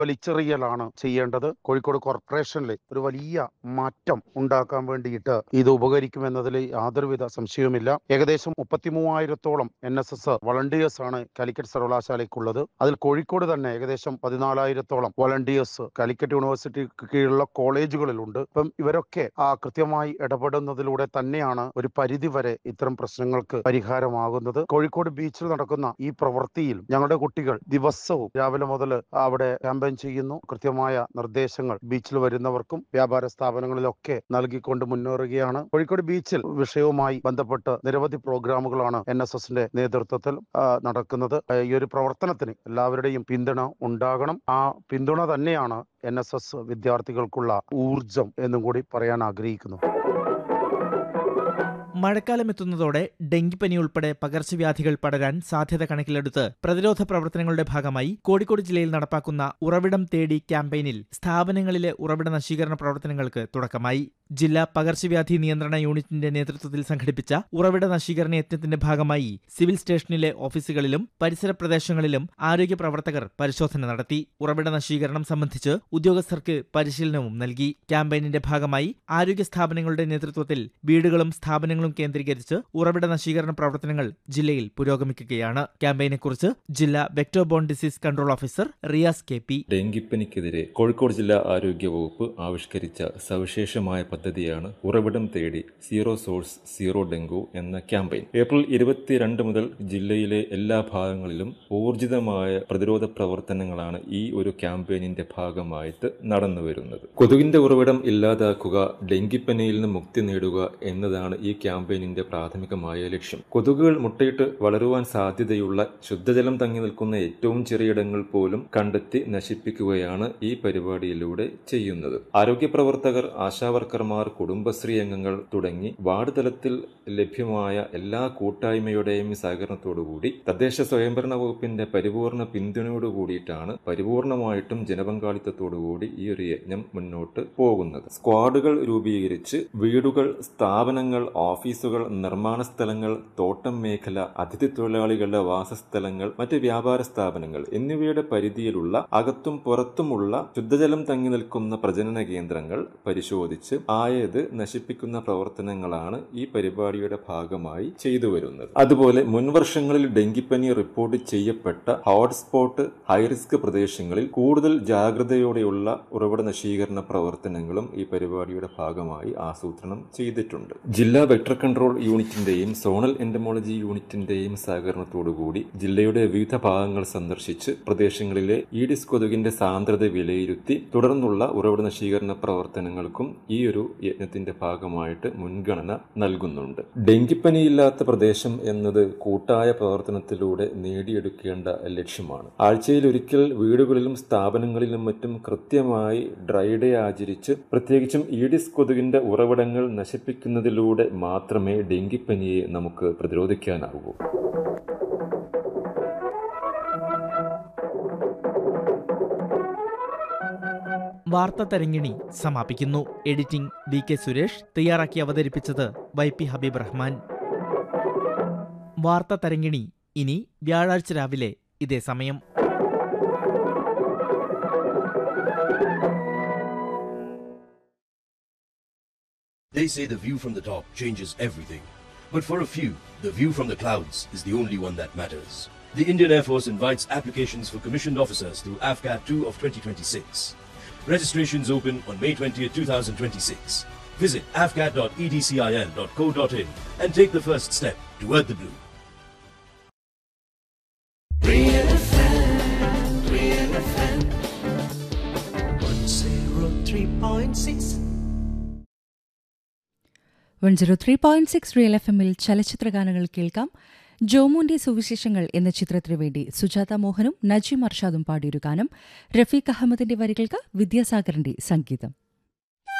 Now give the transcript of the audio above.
വലിച്ചെറിയലാണ് ചെയ്യേണ്ടത് കോഴിക്കോട് കോർപ്പറേഷനിൽ ഒരു വലിയ മാറ്റം ഉണ്ടാക്കാൻ വേണ്ടിയിട്ട് ഇത് ഉപകരിക്കുമെന്നതിൽ യാതൊരുവിധ സംശയവുമില്ല ഏകദേശം മുപ്പത്തി മൂവായിരത്തോളം എൻ എസ് എസ് വളണ്ടിയേഴ്സ് ആണ് കാലിക്കറ്റ് സർവകലാശാലയ്ക്കുള്ളത് അതിൽ കോഴിക്കോട് തന്നെ ഏകദേശം പതിനാലായിരത്തോളം വളണ്ടിയേഴ്സ് കാലിക്കറ്റ് യൂണിവേഴ്സിറ്റി കീഴിലുള്ള കോളേജുകളിലുണ്ട് ഇപ്പം ഇവരൊക്കെ ആ കൃത്യമായി ഇടപെടുന്നതിലൂടെ തന്നെയാണ് ഒരു പരിധി വരെ ഇത്തരം പ്രശ്നങ്ങൾക്ക് പരിഹാരമാകുന്നത് കോഴിക്കോട് ബീച്ചിൽ നടക്കുന്ന ഈ പ്രവൃത്തിയിൽ ഞങ്ങളുടെ കുട്ടികൾ ദിവസവും രാവിലെ മുതൽ അവിടെ ക്യാമ്പയിൻ ചെയ്യുന്നു കൃത്യമായ നിർദ്ദേശങ്ങൾ ബീച്ചിൽ വരുന്നവർക്കും വ്യാപാര സ്ഥാപനങ്ങളിലൊക്കെ നൽകിക്കൊണ്ട് മുന്നേറുകയാണ് കോഴിക്കോട് ബീച്ചിൽ വിഷയവുമായി ബന്ധപ്പെട്ട് നിരവധി പ്രോഗ്രാമുകളാണ് എൻ എസ് എസിന്റെ നേതൃത്വത്തിൽ ആ, നടക്കുന്നത് ആ, ഈ ഒരു പ്രവർത്തനത്തിന് എല്ലാവരുടെയും പിന്തുണ ഉണ്ടാകണം ആ പിന്തുണ തന്നെയാണ് എൻ എസ് എസ് വിദ്യാർത്ഥികൾക്കുള്ള ഊർജം എന്നും കൂടി പറയാൻ ആഗ്രഹിക്കുന്നു മഴക്കാലം എത്തുന്നതോടെ ഡെങ്കിപ്പനി ഉൾപ്പെടെ പകർച്ചവ്യാധികൾ പടരാൻ സാധ്യത കണക്കിലെടുത്ത് പ്രതിരോധ പ്രവർത്തനങ്ങളുടെ ഭാഗമായി കോഴിക്കോട് ജില്ലയിൽ നടപ്പാക്കുന്ന ഉറവിടം തേടി ക്യാമ്പയിനിൽ സ്ഥാപനങ്ങളിലെ ഉറവിട നശീകരണ പ്രവർത്തനങ്ങൾക്ക് തുടക്കമായി ജില്ലാ പകർച്ചവ്യാധി നിയന്ത്രണ യൂണിറ്റിന്റെ നേതൃത്വത്തിൽ സംഘടിപ്പിച്ച ഉറവിട നശീകരണ യജ്ഞത്തിന്റെ ഭാഗമായി സിവിൽ സ്റ്റേഷനിലെ ഓഫീസുകളിലും പരിസര പ്രദേശങ്ങളിലും ആരോഗ്യ പ്രവർത്തകർ പരിശോധന നടത്തി ഉറവിട നശീകരണം സംബന്ധിച്ച് ഉദ്യോഗസ്ഥർക്ക് പരിശീലനവും നൽകി ക്യാമ്പയിനിന്റെ ഭാഗമായി ആരോഗ്യ സ്ഥാപനങ്ങളുടെ നേതൃത്വത്തിൽ വീടുകളും സ്ഥാപനങ്ങളും കേന്ദ്രീകരിച്ച് ഉറവിട നശീകരണ പ്രവർത്തനങ്ങൾ ജില്ലയിൽ പുരോഗമിക്കുകയാണ് ക്യാമ്പയിനെക്കുറിച്ച് ജില്ലാ vector borne disease control officer Riyas K P ഡെങ്കിപ്പനിക്കെതിരെ കോഴിക്കോട് ജില്ലാ ആരോഗ്യ വകുപ്പ് ആവിഷ്കരിച്ച സവിശേഷമായ പദ്ധതിയാണ് ഉറവിടം തേടി സീറോ സോഴ്സ് സീറോ ഡെങ്കു എന്ന ക്യാമ്പയിൻ ഏപ്രിൽ ഇരുപത്തിരണ്ട് മുതൽ ജില്ലയിലെ എല്ലാ ഭാഗങ്ങളിലും ഊർജിതമായ പ്രതിരോധ പ്രവർത്തനങ്ങളാണ് ഈ ഒരു ക്യാമ്പയിനിന്റെ ഭാഗമായിട്ട് നടന്നു വരുന്നത് കൊതുകിന്റെ ഉറവിടം ഇല്ലാതാക്കുക ഡെങ്കിപ്പനിയിൽ നിന്ന് മുക്തി നേടുക എന്നതാണ് ഈ ക്യാമ്പയിനിന്റെ പ്രാഥമികമായ ലക്ഷ്യം കൊതുകുകൾ മുട്ടയിട്ട് വളരുവാൻ സാധ്യതയുള്ള ശുദ്ധജലം തങ്ങി നിൽക്കുന്ന ഏറ്റവും ചെറിയിടങ്ങൾ പോലും കണ്ടെത്തി നശിപ്പിക്കുകയാണ് ഈ പരിപാടിയിലൂടെ ചെയ്യുന്നത് ആരോഗ്യ പ്രവർത്തകർ ആശാവർക്കർമാർ കുടുംബശ്രീ അംഗങ്ങൾ തുടങ്ങി വാർഡ് തലത്തിൽ ലഭ്യമായ എല്ലാ കൂട്ടായ്മയുടെയും സഹകരണത്തോടുകൂടി തദ്ദേശ സ്വയംഭരണ വകുപ്പിന്റെ പരിപൂർണ പിന്തുണയോട് കൂടിയിട്ടാണ് പരിപൂർണമായിട്ടും ജനപങ്കാളിത്തത്തോടുകൂടി ഈ ഒരു യജ്ഞം മുന്നോട്ട് പോകുന്നത് സ്ക്വാഡുകൾ രൂപീകരിച്ച് വീടുകൾ സ്ഥാപനങ്ങൾ ഓഫീസുകൾ നിർമ്മാണ സ്ഥലങ്ങൾ തോട്ടം മേഖല അതിഥി തൊഴിലാളികളുടെ വാസസ്ഥലങ്ങൾ മറ്റ് വ്യാപാര സ്ഥാപനങ്ങൾ എന്നിവയുടെ പരിധിയിലുള്ള അകത്തും പുറത്തുമുള്ള ശുദ്ധജലം തങ്ങി നിൽക്കുന്ന പ്രജനന കേന്ദ്രങ്ങൾ പരിശോധിച്ച് ആയത് നശിപ്പിക്കുന്ന പ്രവർത്തനങ്ങളാണ് ഈ പരിപാടിയുടെ ഭാഗമായി ചെയ്തു വരുന്നത് അതുപോലെ മുൻവർഷങ്ങളിൽ ഡെങ്കിപ്പനി റിപ്പോർട്ട് ചെയ്യപ്പെട്ട ഹോട്ട്സ്പോട്ട് ഹൈറിസ്ക് പ്രദേശങ്ങളിൽ കൂടുതൽ ജാഗ്രതയോടെയുള്ള ഉറവിട നശീകരണ പ്രവർത്തനങ്ങളും ഈ പരിപാടിയുടെ ഭാഗമായി ആസൂത്രണം ചെയ്തിട്ടുണ്ട് ജില്ലാ വെക്ടർ കൺട്രോൾ യൂണിറ്റിന്റെയും സോണൽ എൻഡമോളജി യൂണിറ്റിന്റെയും സഹകരണത്തോടുകൂടി ജില്ലയുടെ വിവിധ ഭാഗങ്ങൾ സന്ദർശിച്ച് പ്രദേശങ്ങളിലെ ഈഡിസ് കൊതുകിന്റെ സാന്ദ്രത വിലയിരുത്തി തുടർന്നുള്ള ഉറവിട നശീകരണ പ്രവർത്തനങ്ങൾക്കും ഈ ഒരു യജ്ഞത്തിന്റെ ഭാഗമായിട്ട് മുൻഗണന നൽകുന്നുണ്ട് ഡെങ്കിപ്പനിയില്ലാത്ത പ്രദേശം എന്നത് കൂട്ടായ പ്രവർത്തനത്തിലൂടെ നേടിയെടുക്കേണ്ട ലക്ഷ്യമാണ് ആഴ്ചയിൽ ഒരിക്കൽ വീടുകളിലും സ്ഥാപനങ്ങളിലും മറ്റും കൃത്യമായി ഡ്രൈ ഡേ ആചരിച്ച് പ്രത്യേകിച്ചും ഈഡിസ് കൊതുകിന്റെ ഉറവിടങ്ങൾ നശിപ്പിക്കുന്നതിലൂടെ മാത്രമേ ഡെങ്കിപ്പനിയെ നമുക്ക് പ്രതിരോധിക്കാനാവൂ വാർത്ത തരങ്ങിണി സമാപിക്കുന്നു എഡിറ്റിംഗ് വി കെ സുരേഷ് തയ്യാറാക്കി അവതരിപ്പിച്ചത് വൈ പി ഹബീബ് റഹ്മാൻ വാർത്ത തരങ്ങിണി ഇനി വ്യാഴാഴ്ച രാവിലെ ഇതേ സമയം They say the view from the top changes everything. But for a few, the view from the clouds is the only one that matters. The Indian Air Force invites applications for commissioned officers through AFCAT 2 of 2026. Registrations open on May 20, 2026. Visit afcat.edcil.co.in and take the first step toward the blue. Real FM, Real FM, 103.6. One zero three point six real F എമ്മിൽ ചലച്ചിത്ര ഗാനങ്ങൾ കേൾക്കാം ജോമോന്റെ സുവിശേഷങ്ങൾ എന്ന ചിത്രത്തിനു വേണ്ടി സുജാത മോഹനും നജീം അർഷാദും പാടിയൊരു ഗാനം റഫീഖ് അഹമ്മദിന്റെ വരികൾക്ക് വിദ്യാസാഗറിന്റെ സംഗീതം